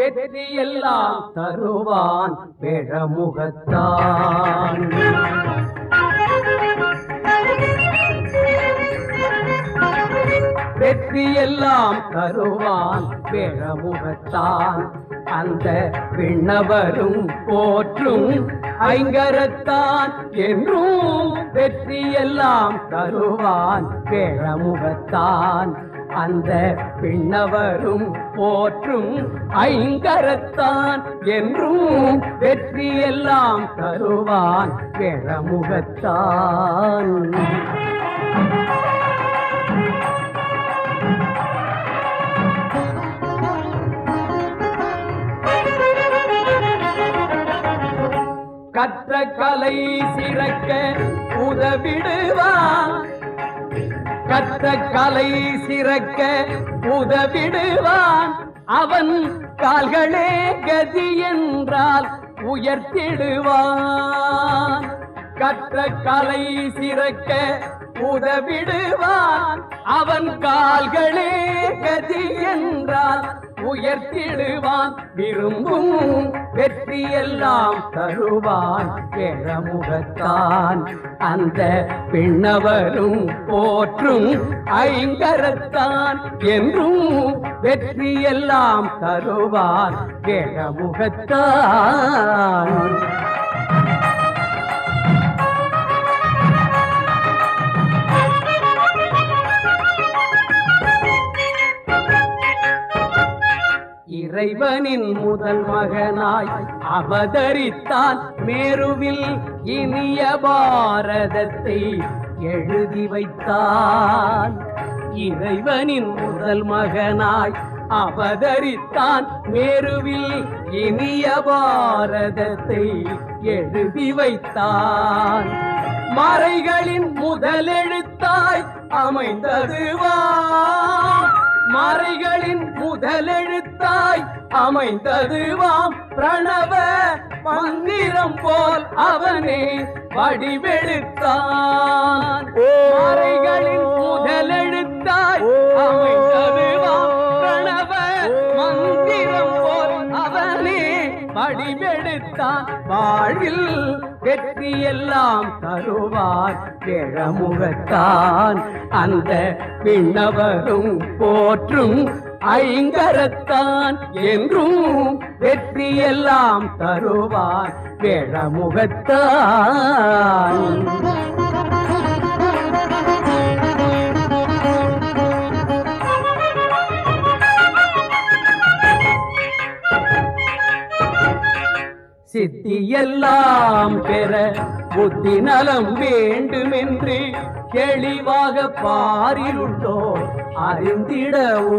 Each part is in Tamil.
வெற்றி எல்லாம் தருவான் வேழமுகத்தான் வெற்றி எல்லாம் தருவான் வேழமுகத்தான் அந்த விண்ணவரும் போற்றும் ஐங்கரத்தான் என்றும் வெற்றி எல்லாம் தருவான் வேழமுகத்தான் அந்த விண்ணவரும் போற்றும் ஐங்கரத்தான் என்றும் வெற்றி எல்லாம் தருவான் வேழமுகத்தான் கற்ற கலை சிறக்க உதவிடுவான் கற்ற கலை சிறக்க உதவிடுவான் அவன் கால்களே கதி என்றால் உயர்த்திடுவான் கற்ற கலை சிறக்க உதவிடுவான் அவன் கால்களே கதி என்றால் உயர்த்திடுவான் விரும்பும் வெற்றியெல்லாம் தருவான் கிழமுகத்தான் அந்த பின்னவரும் போற்றும் ஐங்கரத்தான் என்றும் வெற்றியெல்லாம் தருவான் கிழமுகத்தான் இறைவனின் முதல் மகனாய் அவதரித்தான் மேருவில் இனிய பாரதத்தை எழுதி வைத்தான் இறைவனின் முதல் மகனாய் அவதரித்தான் மேருவில் இனிய பாரதத்தை எழுதி வைத்தான் மறைகளின் முதலெழுத்தாய் அமைந்ததுவா மறைகளின் முதலெழுத்தாய் அமைந்ததுவாம் பிரணவ மந்திரம் போல் அவனே வடிவெடுத்தான் மறைகளின் முதலெழுத்தாய் அமைந்ததுவாம் பிரணவ மந்திரம் போல் அவனே வடிவெடுத்தான் வாழ்வில் வெற்றி எல்லாம் தருவார் கிழமுகத்தான் அந்த பின்னவரும் போற்றும் ஐங்கரத்தான் என்றும் வெற்றி எல்லாம் தருவார் கிழமுகத்தான் சித்தியெல்லாம் பெற புத்தி நலம் வேண்டுமென்று தெளிவாக பாரிலுள்ளோர் அறிந்திடவோ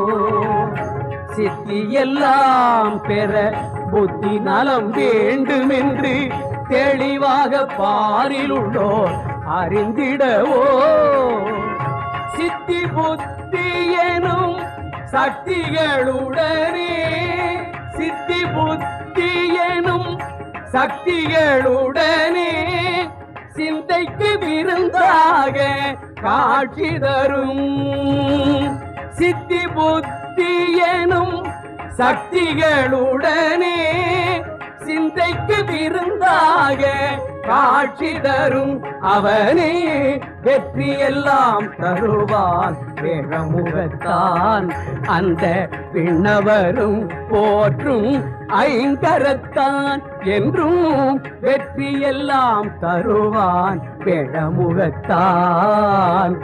சித்தியெல்லாம் பெற புத்தி நலம் வேண்டுமென்று தெளிவாக பாரிலுள்ளோர் அறிந்திடவோ சித்தி புத்தி எனும் சக்திகளுடனே சித்தி புத்தி எனும் சக்திகளுடனே சிந்தைக்கு விருந்தாக காட்சி தரும் சித்தி புத்தி எனும் சக்திகளுடனே சிந்தைக்கு விருந்தாக காட்சி தரும் அவனே வெற்றி எல்லாம் தருவான் வேகமுகத்தான் அந்த பின்னவரும் போற்றும் ஐங்கரத்தான் என்றும் வெற்றி எல்லாம் தருவான் வேழமுகத்தான்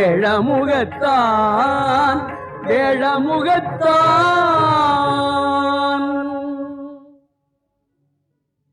வேழமுகத்தான் வேழமுகத்தான்